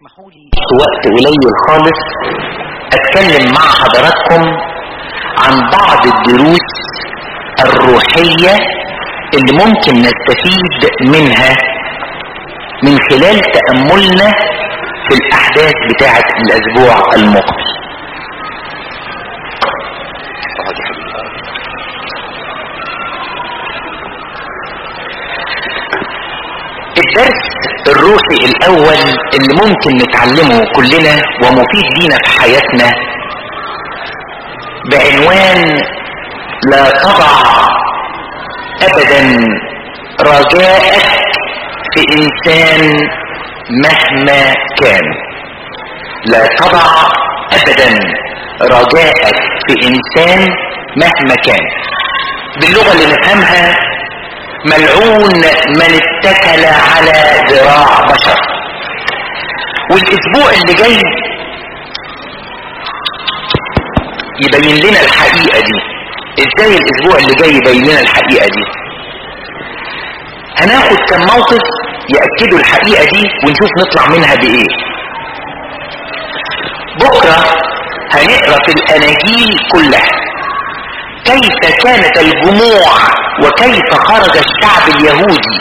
اسمحوا لي في وقت قليل خالص اتكلم مع حضراتكم عن بعض الدروس الروحية اللي ممكن نستفيد منها من خلال تأملنا في الأحداث بتاعة الأسبوع المقبل الدرس الروحي الاول اللي ممكن نتعلمه كلنا ومفيد لينا في حياتنا بعنوان لا تضع ابدا رجاءك في انسان مهما كان لا تضع ابدا رجاءك في انسان مهما كان باللغة اللي نفهمها ملعون من اتكل على ذراع بشر والاسبوع اللي جاي يبين لنا الحقيقة دي ازاي الاسبوع اللي جاي يبين لنا الحقيقة دي هناخد كم موقف يأكدوا الحقيقة دي ونشوف نطلع منها بايه بكرة هنقرأ في الاناجيل كلها كيف كانت الجموع وكيف خرج الشعب اليهودي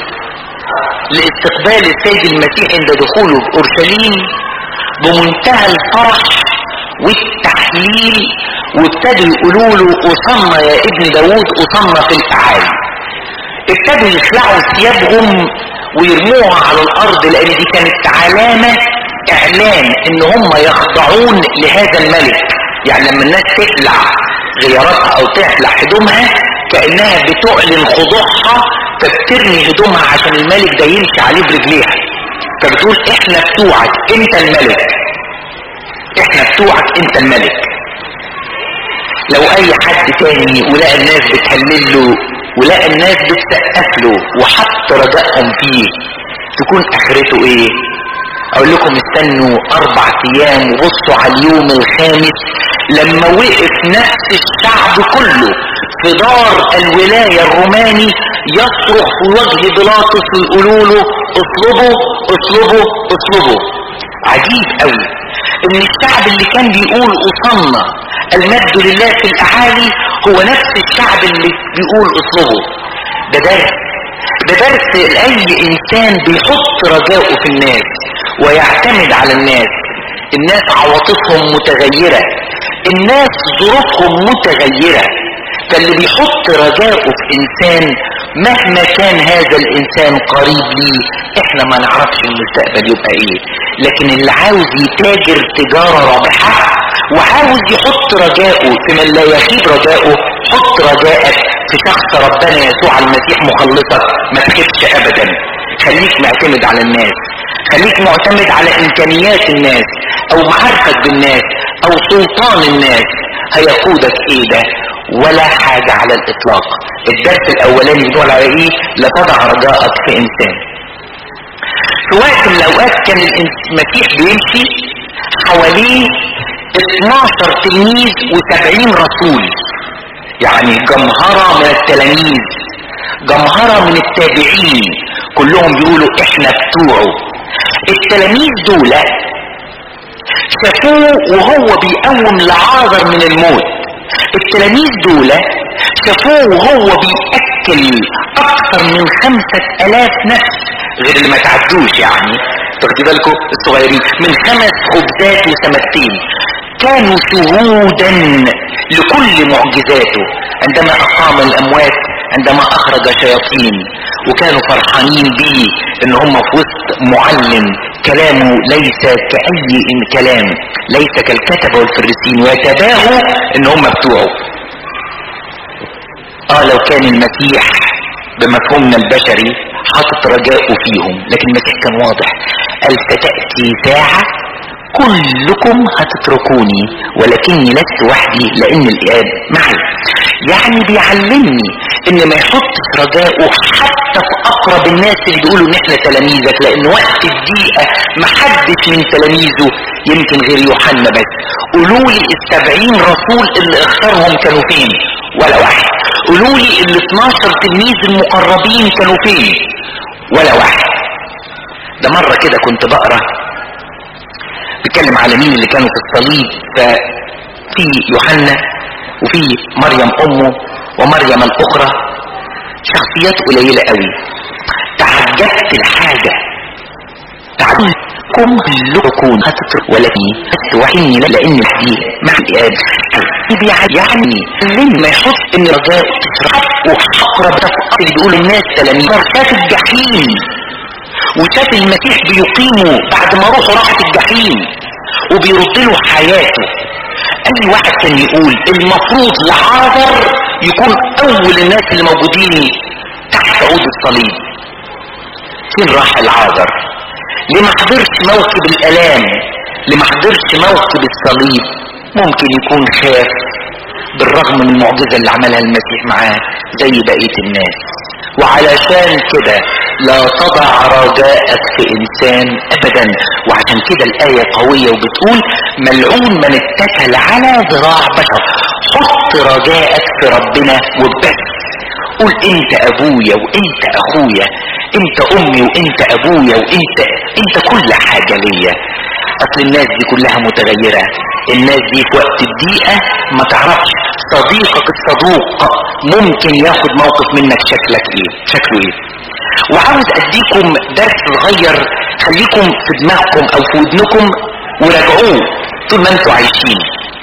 لاستقبال السيد المسيح عند دخوله بأورشليم بمنتهى الفرح والتحليل وابتدوا يقولوا له أصمنا يا ابن داود أصمنا في الأعالي ابتدوا يخلعوا ثيابهم ويرموها على الأرض لأن دي كانت علامة إعلان إن هم يخضعون لهذا الملك يعني لما الناس تقلع غياراتها أو تحلع هدومها كأنها بتعلن خضوعها فبترمي هدومها عشان الملك ده يمشي عليه برجليها فبتقول احنا بتوعك انت الملك احنا بتوعك انت الملك لو اي حد تاني ولقى الناس بتهلل له ولقى الناس بتسقف له وحط رجائهم فيه تكون اخرته ايه اقول لكم استنوا اربع ايام وبصوا على اليوم الخامس لما وقف نفس الشعب كله في دار الولاية الروماني يصرخ في وجه بيلاطس ويقولوا له اطلبوا اطلبوا اطلبوا عجيب قوي ان الشعب اللي كان بيقول اصلنا المجد لله في الاعالي هو نفس الشعب اللي بيقول اطلبوا ده درس ده درس لاي انسان بيحط رجاؤه في الناس ويعتمد على الناس الناس عواطفهم متغيرة الناس ظروفهم متغيرة فاللي بيحط رجاؤه في انسان مهما كان هذا الانسان قريب ليه احنا ما نعرفش المستقبل يبقى ايه لكن اللي عاوز يتاجر تجارة رابحة وعاوز يحط رجاؤه في من لا يخيب رجاؤه حط رجائك في شخص ربنا يسوع المسيح مخلصك ما تخفش ابدا خليك معتمد على الناس خليك معتمد على امكانيات الناس او معارفك بالناس او سلطان الناس هيقودك ايه ده ولا حاجة على الاطلاق الدرس الاولاني بيقول على ايه لا تضع رجاءك في انسان في وقت من الاوقات كان المسيح بيمشي حواليه 12 تلميذ و70 رسول يعني جمهرة من التلاميذ جمهرة من التابعين كلهم بيقولوا احنا بتوعه التلاميذ دول شافوه وهو بيقوم لعازر من الموت التلاميذ دول شافوه وهو بيأكل اكثر من خمسة الاف نفس غير اللي ما تعدوش يعني تاخدي بالكم الصغيرين من خمس خبزات وسمكتين كانوا شهودا لكل معجزاته عندما اقام الاموات عندما اخرج شياطين وكانوا فرحانين بيه ان هم في وسط معلم كلامه ليس كأي إن كلام ليس كالكتبة والفريسين ويتباهوا ان هم بتوعه اه لو كان المسيح بمفهومنا البشري حاطط رجاءه فيهم لكن المسيح كان واضح قال ستأتي ساعة كلكم هتتركوني ولكني لست وحدي لان الاب معي يعني بيعلمني ان ما يحطش رجاءه حتى في اقرب الناس اللي بيقولوا ان احنا تلاميذك لان وقت الدقيقة ما حدش من تلاميذه يمكن غير يوحنا بس قولوا لي السبعين رسول اللي اختارهم كانوا فين ولا واحد قولوا لي ال 12 تلميذ المقربين كانوا فين ولا واحد ده مرة كده كنت بقرأ بيتكلم على مين اللي كانوا في الصليب ففي يوحنا وفي مريم امه ومريم الاخرى شخصيات قليلة قوي تعجبت الحاجة تعجبكم كلكم هتترك ولدي وحيني لان دي مع الاب يعني لما يحط ان رجاء تسرح وحقرب تفقر اللي بيقول الناس تلاميذ شاف الجحيم وشاف المسيح بيقيمه بعد ما روحه راحت الجحيم وبيرد له حياته اي واحد كان يقول المفروض لعازر يكون اول الناس اللي موجودين تحت عود الصليب فين راح العازر ليه ما حضرش موكب الالام ليه ما حضرش موكب الصليب ممكن يكون خاف بالرغم من المعجزة اللي عملها المسيح معاه زي بقية الناس وعلشان كده لا تضع رجاءك في انسان ابدا وعشان كده الاية قوية وبتقول ملعون من اتكل على ذراع بشر حط رجاءك في ربنا وبس قول انت ابويا وانت اخويا انت امي وانت ابويا وانت انت كل حاجة ليا اصل الناس دي كلها متغيرة الناس دي في وقت الضيقة ما تعرفش صديقك الصدوق ممكن ياخد موقف منك شكلك ايه شكله ايه وعاوز اديكم درس صغير خليكم في دماغكم او في ودنكم وراجعوه طول ما انتوا عايشين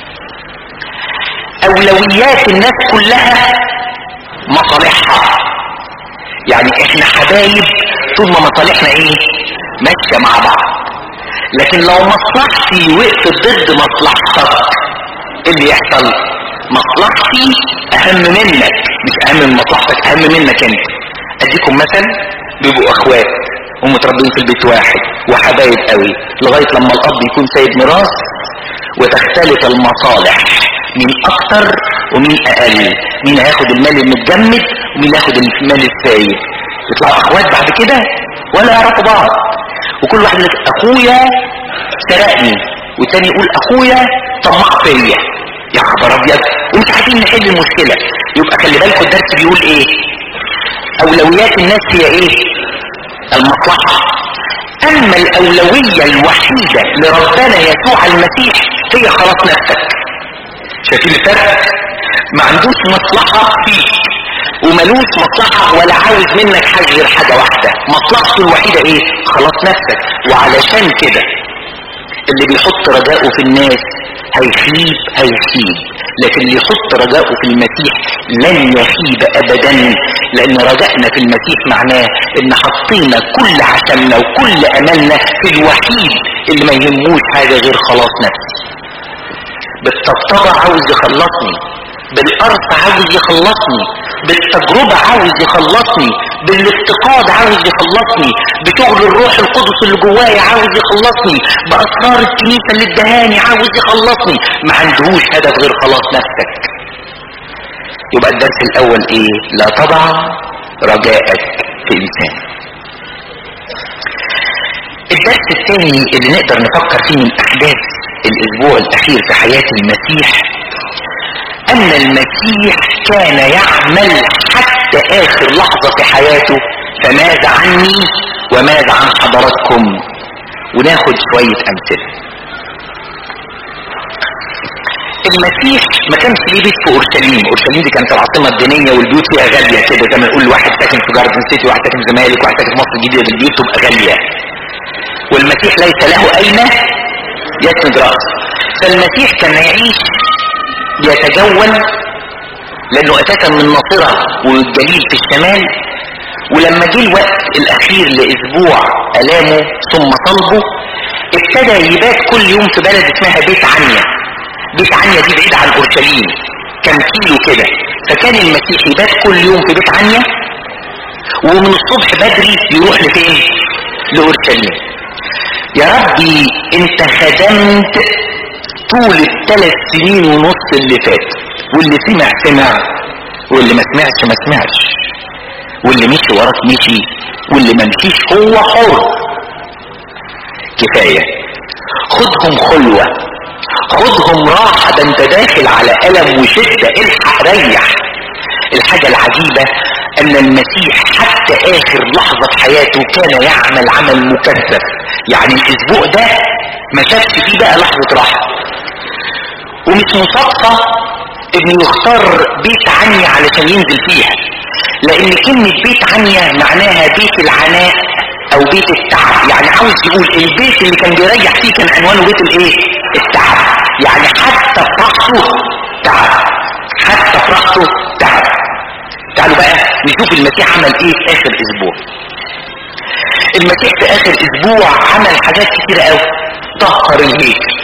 اولويات الناس كلها مصالحها يعني احنا حبايب طول ما مصالحنا ايه ماشيه مع بعض لكن لو مصلحتي وقفت ضد مصلحتك ايه اللي يحصل مصلحتي اهم منك مش اهم من مصلحتك اهم منك انت اديكم مثل بيبقوا اخوات ومتربين في البيت واحد وحبايب قوي لغايه لما الاب يكون سيد ميراث وتختلف المصالح مين اكتر ومين اقل مين هياخد المال المتجمد ومين هياخد المال السايب يطلعوا اخوات بعد كده ولا يعرفوا بعض وكل واحد يقول اخويا سرقني والتاني يقول اخويا طمع فيا يا خبر ابيض ومش عارفين نحل المشكله يبقى خلي بالكم الدرس بيقول ايه اولويات الناس هي ايه المصلحه اما الاولويه الوحيده لربنا يسوع المسيح هي خلاص نفسك شايفين الفرق ما عندوش مصلحه فيك وملوش مصلحة ولا عاوز منك حاجة غير حاجة واحدة مصلحته الوحيدة ايه خلاص نفسك وعلشان كده اللي بيحط رجاءه في الناس هيخيب هيخيب لكن اللي يحط رجاءه في المسيح لن يخيب ابدا لان رجائنا في المسيح معناه ان حطينا كل عشمنا وكل املنا في الوحيد اللي ما يهموش حاجة غير خلاص نفسي بالطبطبة عاوز يخلصني بالقرص عاوز يخلصني بالتجربة عاوز يخلصني بالافتقاد عاوز يخلصني بشغل الروح القدس اللي جوايا عاوز يخلصني بأسرار الكنيسة اللي ادهاني عاوز يخلصني ما عندهوش هدف غير خلاص نفسك يبقى الدرس الاول ايه لا تضع رجاءك في انسان الدرس الثاني اللي نقدر نفكر فيه من احداث الاسبوع الاخير في حياة المسيح ان المسيح كان يعمل حتى اخر لحظة في حياته فماذا عني وماذا عن حضراتكم وناخد شوية امثلة المسيح ما كانش ليه بيت في اورشليم اورشليم دي كانت العاصمه الدينيه والبيوت فيها غاليه كده زي ما نقول واحد ساكن في جاردن سيتي واحد ساكن في الزمالك واحد ساكن في مصر الجديده البيوت تبقى غاليه والمسيح ليس له اين يسند راسه فالمسيح كان يعيش يتجول لانه اساسا من ناصرة والجليل في الشمال ولما جه الوقت الاخير لاسبوع الامه ثم صلبه ابتدى يبات كل يوم في بلد اسمها بيت عنيا بيت عنيا دي بعيد عن اورشليم كان كيلو كده فكان المسيح يبات كل يوم في بيت عنيا ومن الصبح بدري يروح لفين لاورشليم يا ربي انت خدمت طول الثلاث سنين ونص اللي فات واللي سمع سمع واللي ما سمعش ما سمعش واللي مشي وراك مشي واللي ما مشيش هو حر كفاية خدهم خلوة خدهم راحة ده انت داخل على ألم وشدة الحق ريح الحاجة العجيبة ان المسيح حتى اخر لحظة في حياته كان يعمل عمل مكثف يعني الاسبوع ده ما شافش فيه بقى لحظة راحة ومش مصادفة انه يختار بيت عنيا علشان ينزل فيها لان كلمة بيت عنيا معناها بيت العناء او بيت التعب يعني عاوز يقول البيت اللي كان بيريح فيه كان عنوانه بيت الايه التعب يعني حتى في راحته تعب حتى في راحته تعب تعالوا بقى نشوف المسيح عمل ايه في اخر اسبوع المسيح في اخر اسبوع عمل حاجات كتيرة قوي طهر الهيكل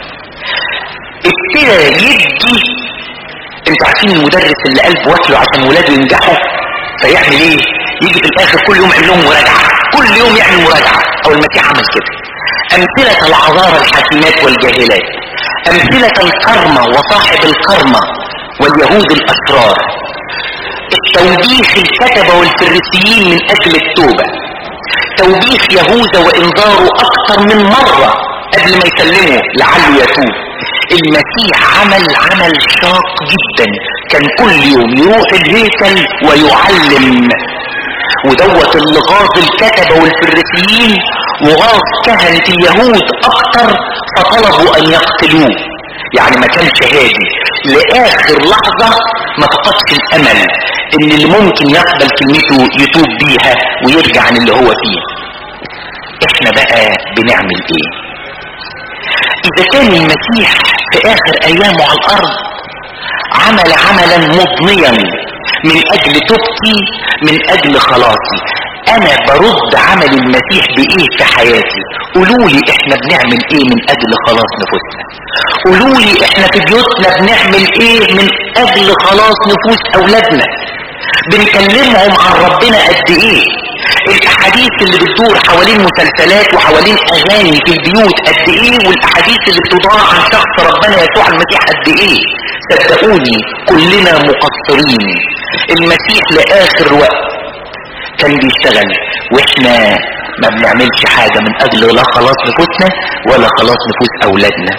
ابتدى يدي انتوا عارفين المدرس اللي قلب واكله عشان ولاده ينجحوا فيعمل ايه يجي في الاخر كل يوم يعمل لهم مراجعه كل يوم يعمل مراجعه او المسيح عمل كده امثله العذارى الحكيمات والجاهلات امثله الكرمه وصاحب الكرمه واليهود الاشرار التوبيخ الكتبه والفريسيين من اجل التوبه توبيخ يهوذا وانذاره اكثر من مره قبل ما يسلمه لعله يتوب المسيح عمل عمل شاق جدا كان كل يوم يروح الهيكل ويعلم ودوت اللي غاظ الكتبة والفريسيين وغاظ كهنة اليهود اكتر فطلبوا ان يقتلوه يعني ما كانش هادي لاخر لحظة ما فقدش الامل ان اللي ممكن يقبل كلمته يتوب بيها ويرجع عن اللي هو فيه احنا بقى بنعمل ايه اذا كان المسيح في اخر ايامه على الارض عمل عملا مضنيا من اجل توبتي من اجل خلاصي انا برد عمل المسيح بايه في حياتي قولوا لي احنا بنعمل ايه من اجل خلاص نفوسنا قولوا لي احنا في بيوتنا بنعمل ايه من اجل خلاص نفوس اولادنا بنكلمهم عن ربنا قد ايه الاحاديث اللي بتدور حوالين مسلسلات وحوالين اغاني في البيوت قد ايه والاحاديث اللي بتدار عن شخص ربنا يسوع المسيح قد ايه صدقوني كلنا مقصرين المسيح لاخر وقت كان بيشتغل واحنا ما بنعملش حاجة من اجل لا خلاص نفوسنا ولا خلاص نفوس اولادنا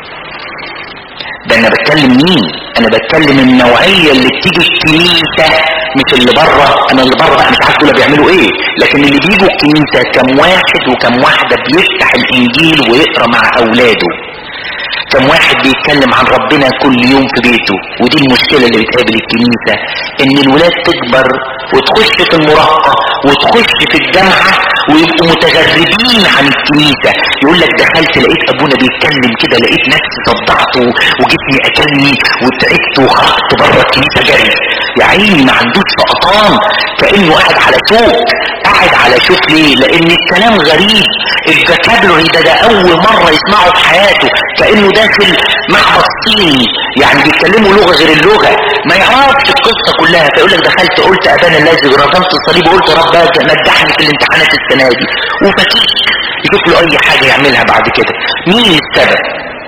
ده انا بتكلم مين انا بتكلم النوعية اللي بتيجي الكنيسة مش اللي بره انا اللي بره بقى مش عارف دول بيعملوا ايه لكن اللي بيجوا الكنيسة كم واحد وكم واحدة بيفتح الانجيل ويقرا مع اولاده كم واحد بيتكلم عن ربنا كل يوم في بيته ودي المشكلة اللي بتقابل الكنيسة ان الولاد تكبر وتخش في المراهقة وتخش في الجامعة ويبقوا متغربين عن الكنيسة يقول لك دخلت لقيت ابونا بيتكلم كده لقيت نفسي صدعت وجسمي اكلني وتعبت وخرجت بره الكنيسة جري يا عيني ما عندوش سقطان كانه قاعد على شوك قاعد على شوك ليه لان الكلام غريب الفكابلري ده ده اول مرة يسمعه في حياته كانه داخل معبد صيني يعني بيتكلموا لغة غير اللغة ما يعرفش القصة كلها فيقول لك دخلت قلت ابانا الذي رسمت الصليب وقلت رب نجحني في الامتحانات السنة دي وفتيك يشوف له اي حاجة يعملها بعد كده مين السبب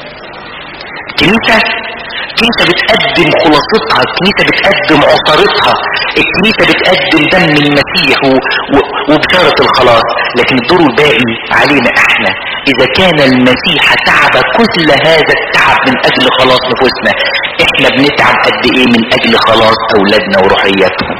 كنيسة الكنيسة بتقدم خلاصتها الكنيسة بتقدم عصارتها الكنيسة بتقدم دم المسيح و... و... وبشارة الخلاص لكن الدور الباقي علينا احنا اذا كان المسيح تعب كل هذا التعب من اجل خلاص نفوسنا احنا بنتعب قد ايه من اجل خلاص اولادنا وروحياتهم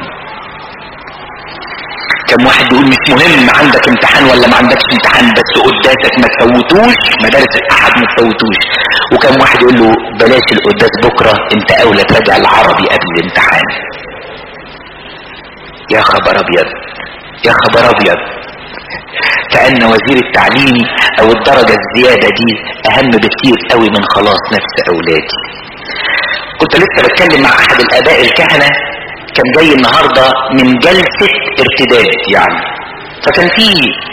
كم واحد بيقول مش مهم عندك امتحان ولا ما عندكش امتحان بس قداسك ما تفوتوش مدارس الاحد ما تفوتوش وكم واحد يقول له بلاش القداس بكرة انت اولى تراجع العربي قبل الامتحان يا خبر ابيض يا خبر ابيض كأن وزير التعليم او الدرجة الزيادة دي اهم بكتير قوي من خلاص نفس اولادي كنت لسه بتكلم مع احد الاباء الكهنة كان جاي النهاردة من جلسة ارتداد يعني فكان في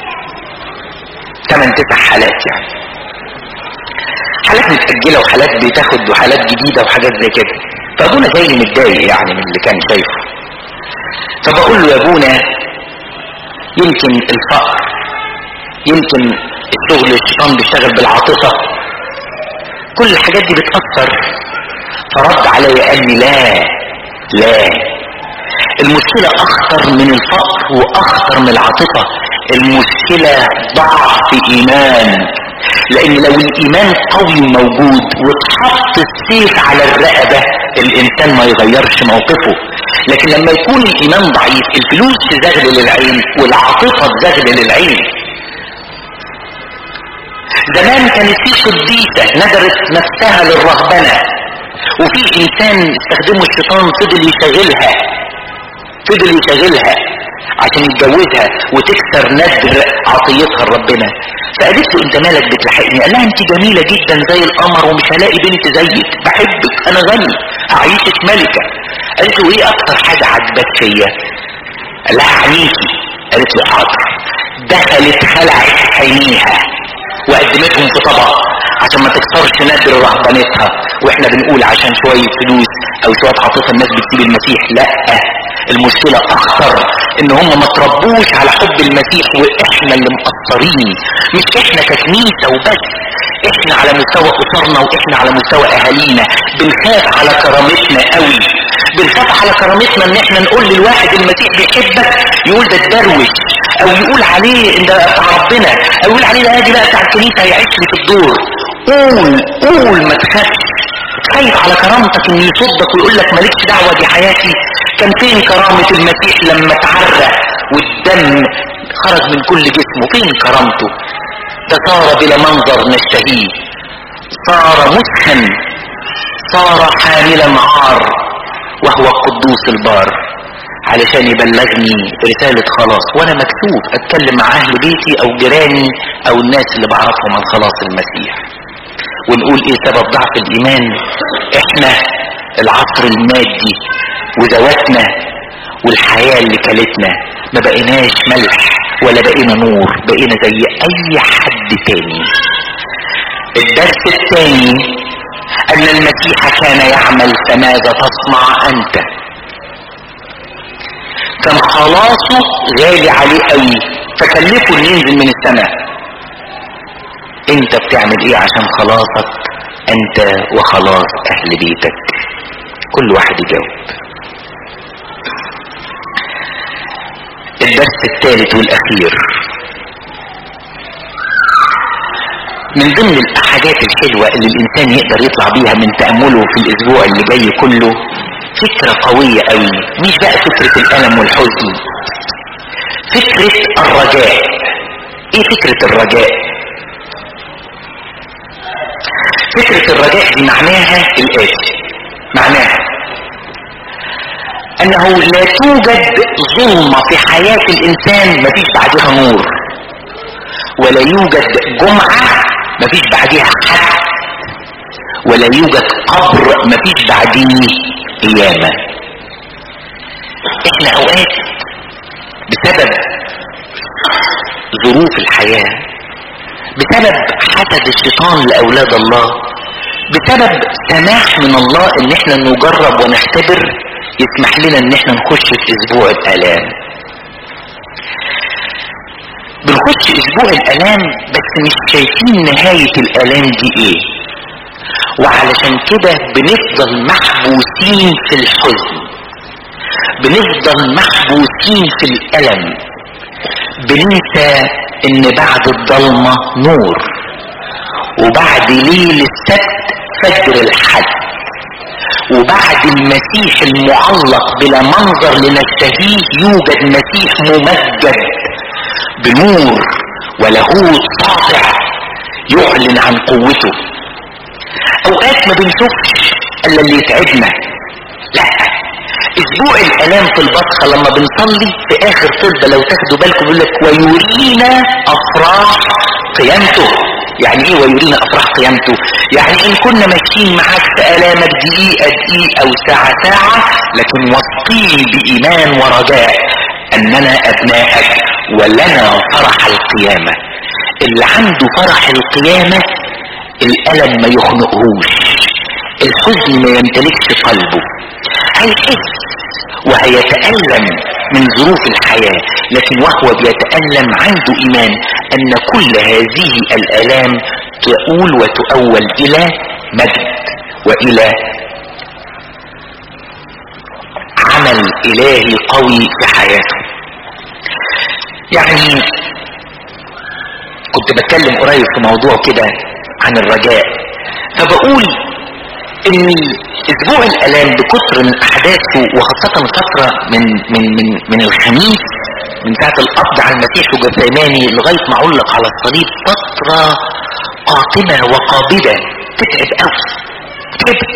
8 9 حالات يعني حالات متأجلة وحالات بتاخد وحالات جديدة وحاجات زي كده فابونا جاي متضايق يعني من اللي كان شايفه فبقول له يا ابونا يمكن الفقر يمكن الشغل الشيطان بيشتغل بالعاطفة كل الحاجات دي بتأثر فرد علي قال لي لا لا المشكلة اخطر من الفقر واخطر من العاطفة المشكلة ضعف ايمان لان لو الايمان قوي وموجود واتحط السيف على الرقبة الانسان ما يغيرش موقفه لكن لما يكون الايمان ضعيف الفلوس تزغل للعين والعاطفة تزغل للعين زمان كانت في قديسة ندرت نفسها للرهبنة وفي انسان استخدمه الشيطان فضل يشغلها فضل يشغلها عشان يتجوزها وتكسر ندر عطيتها لربنا فقالت له انت مالك بتلحقني قال لها انت جميله جدا زي القمر ومش هلاقي بنت زيك بحبك انا غني هعيشك ملكه قالت له ايه اكتر حاجه عجبك فيا قال لها عينيكي قالت له حاضر دخلت خلعت عينيها وقدمتهم في طبق عشان ما تكسرش ندر رهبانتها واحنا بنقول عشان شويه فلوس او شويه عاطفه الناس بتسيب المسيح لا المشكلة اخطر ان هم ما تربوش على حب المسيح واحنا اللي مقصرين مش احنا ككنيسة وبس احنا على مستوى اسرنا واحنا على مستوى اهالينا بنخاف على كرامتنا قوي بنخاف على كرامتنا ان احنا نقول للواحد المسيح بيحبك يقول ده تدروش او يقول عليه ان ده بتاع ربنا او يقول عليه ده دي بقى بتاع الكنيسه هيعيش لي في الدور قول قول ما تخافش خايف على كرامتك ان يصدك ويقول لك مالكش دعوه دي حياتي كان فين كرامه المسيح لما تعرى والدم خرج من كل جسمه فين كرامته ده صار بلا منظر نشتهيه صار مسخن صار حاملا عار وهو القدوس البار علشان يبلغني رسالة خلاص وانا مكسوف اتكلم مع اهل بيتي او جيراني او الناس اللي بعرفهم عن خلاص المسيح ونقول ايه سبب ضعف الايمان احنا العصر المادي وذواتنا والحياة اللي كلتنا ما بقيناش ملح ولا بقينا نور بقينا زي اي حد تاني الدرس الثاني ان المسيح كان يعمل فماذا تصنع انت كان خلاصه غالي عليه قوي فكلفه انه ينزل من السماء انت بتعمل ايه عشان خلاصك انت وخلاص اهل بيتك كل واحد يجاوب الدرس الثالث والاخير من ضمن الحاجات الحلوة اللي الانسان يقدر يطلع بيها من تأمله في الاسبوع اللي جاي كله فكرة قوية قوي مش بقى فكرة الالم والحزن فكرة الرجاء ايه فكرة الرجاء فكرة الرجاء دي معناها الآتي معناها أنه لا توجد ظلمة في حياة الإنسان مفيش بعدها نور ولا يوجد جمعة مفيش بعدها حد ولا يوجد قبر مفيش بعديه قيامة احنا اوقات بسبب ظروف الحياة بسبب حسد الشيطان لأولاد الله بسبب سماح من الله ان احنا نجرب ونختبر يسمح لنا ان احنا نخش في اسبوع الالام بنخش اسبوع الالام بس مش شايفين نهاية الالام دي ايه وعلشان كده بنفضل محبوسين في الحزن بنفضل محبوسين في الالم بننسى ان بعد الضلمة نور وبعد ليل السبت فجر الحد وبعد المسيح المعلق بلا منظر لنشتهيه يوجد مسيح ممجد بنور ولاهوت ساطع يعلن عن قوته اوقات ما بنشوفش الا اللي يتعبنا لا اسبوع الالام في البطخة لما بنصلي في اخر طلبة لو تاخدوا بالكم يقول لك ويرينا افراح قيامته يعني ايه ويرينا افراح قيامته يعني ان كنا ماشيين معاك في الامك دقيقة دقيقة او ساعة ساعة لكن واثقين بايمان ورجاء اننا ابنائك ولنا فرح القيامة اللي عنده فرح القيامة الالم ما يخنقهوش الحزن ما يمتلكش قلبه هيحس وهيتألم من ظروف الحياة لكن وهو بيتألم عنده إيمان أن كل هذه الآلام تؤول وتؤول إلى مجد وإلى عمل إلهي قوي في حياته يعني كنت بتكلم قريب في موضوع كده عن الرجاء فبقول ان اسبوع الالام بكثر من احداثه وخاصة فترة من من من من الخميس من ساعة القبض على المسيح وجثيماني لغاية ما علق على الصليب فترة قاتمة وقابلة تتعب قوي تتعب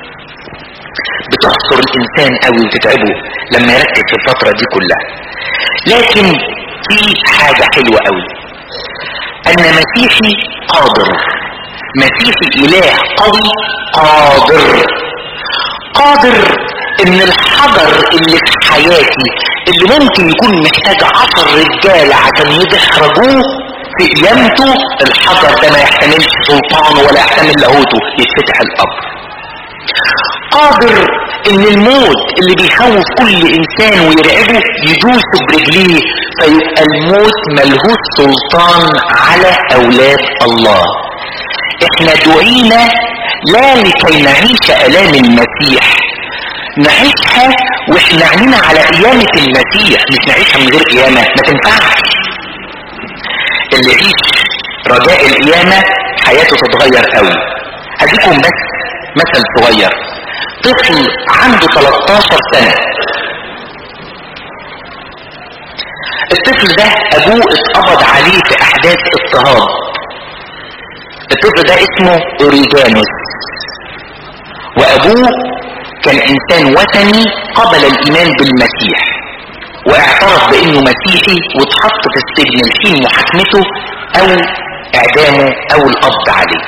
بتحصر الانسان قوي وتتعبه لما يركز في الفترة دي كلها لكن في حاجة حلوة قوي ان مسيحي قادر مسيحي اله قوي قادر قادر ان الحجر اللي في حياتي اللي ممكن يكون محتاج عشر رجال عشان يدحرجوه في قيامته الحجر ده ما يحتملش سلطانه ولا يحتمل لاهوته يتفتح القبر قادر ان الموت اللي بيخوف كل انسان ويرعبه يدوسه برجليه فيبقى الموت ملهوش سلطان على اولاد الله احنا دعينا لا لكي نعيش الام المسيح نعيشها واحنا عينينا على قيامة المسيح مش نعيشها من غير قيامة ما تنفعش اللي يعيش رجاء القيامة حياته تتغير قوي هديكم بس مثل صغير طفل عنده 13 سنة الطفل ده ابوه اتقبض عليه في احداث اضطهاد الطفل ده اسمه اوريجانوس وابوه كان انسان وثني قبل الايمان بالمسيح واعترف بانه مسيحي واتحط في السجن لحين محاكمته او اعدامه او القبض عليه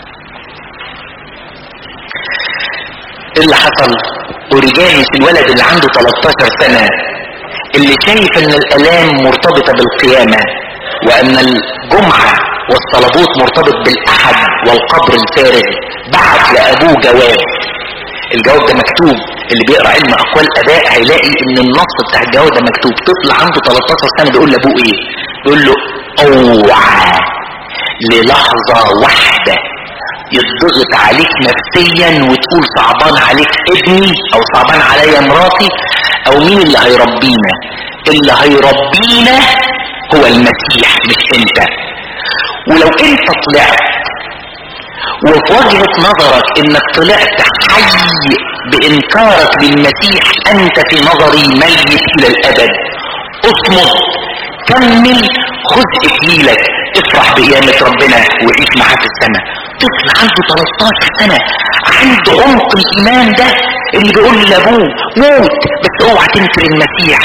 اللي حصل اوريجانوس الولد اللي عنده 13 سنة اللي شايف ان الالام مرتبطة بالقيامة وان الجمعة والصلبوت مرتبط بالاحد والقبر الفارغ بعت لابوه جواب الجواب ده مكتوب اللي بيقرا علم اقوال اباء هيلاقي ان النص بتاع الجواب ده مكتوب طفل عنده 13 سنه بيقول لابوه ايه بيقول له اوعى للحظه واحده يضغط عليك نفسيا وتقول صعبان عليك ابني او صعبان عليا مراتي او مين اللي هيربينا اللي هيربينا هو المسيح مش انت ولو انت طلعت وفي وجهة نظرك انك طلعت حي بانكارك للمسيح انت في نظري ميت الى الابد اصمت كمل خذ اكليلك افرح بقيامة ربنا وعيش معاه في السماء طفل عنده 13 سنة عنده عمق الايمان ده اللي بيقول لابوه موت بس اوعى تنكر المسيح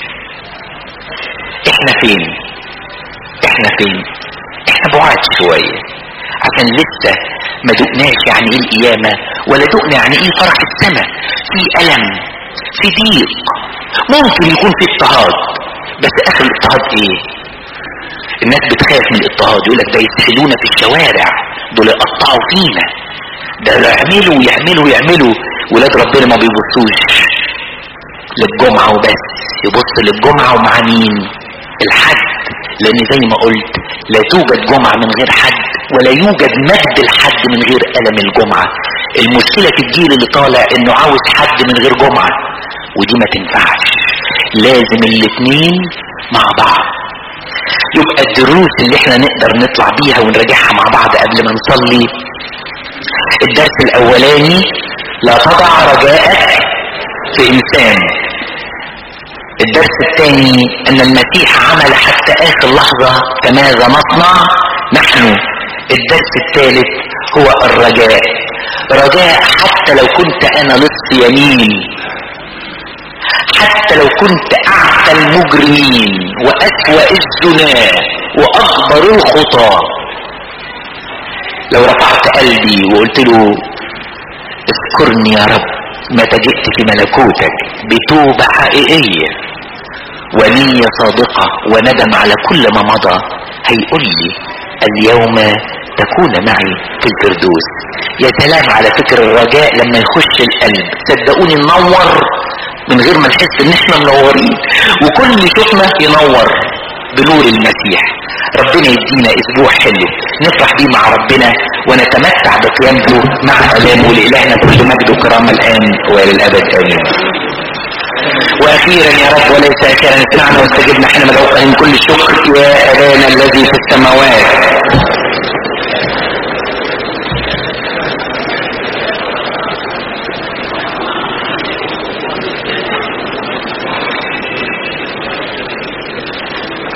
احنا فين احنا فين احنا بعاد شويه عشان لسه ما دقناش يعني ايه القيامة ولا دقنا يعني ايه فرح السماء في ألم في ضيق ممكن يكون في اضطهاد بس اخر الاضطهاد ايه الناس بتخاف من الاضطهاد يقول لك ده يسحلونا في الشوارع دول يقطعوا فينا ده يعملوا ويعملوا ويعملوا ولاد ربنا ما بيبصوش للجمعة وبس يبص للجمعة ومع مين الحد لان زي ما قلت لا توجد جمعة من غير حد ولا يوجد مجد الحد من غير ألم الجمعة المشكلة في الجيل اللي طالع انه عاوز حد من غير جمعة ودي ما تنفعش لازم الاتنين مع بعض يبقى الدروس اللي احنا نقدر نطلع بيها ونراجعها مع بعض قبل ما نصلي الدرس الاولاني لا تضع رجاءك في انسان الدرس الثاني ان المسيح عمل حتى اخر لحظة فماذا نصنع نحن الدرس الثالث هو الرجاء رجاء حتى لو كنت انا لص يمين حتى لو كنت اعتى المجرمين واسوأ الزنا واكبر الخطى لو رفعت قلبي وقلت له اذكرني يا رب متى جئت في ملكوتك بتوبة حقيقية ونية صادقة وندم على كل ما مضى هيقول لي اليوم تكون معي في الفردوس يا سلام على فكر الرجاء لما يخش القلب صدقوني ننور من غير ما نحس ان احنا منورين وكل شوفنا ينور بنور المسيح ربنا يدينا اسبوع حلو نفرح بيه مع ربنا ونتمتع بقيامته مع الامه لالهنا كل مجد وكرامه الان وللابد امين واخيرا يا رب وليس اخيرا اسمعنا واستجبنا حين مدعوك من كل شكر يا ابانا الذي في السماوات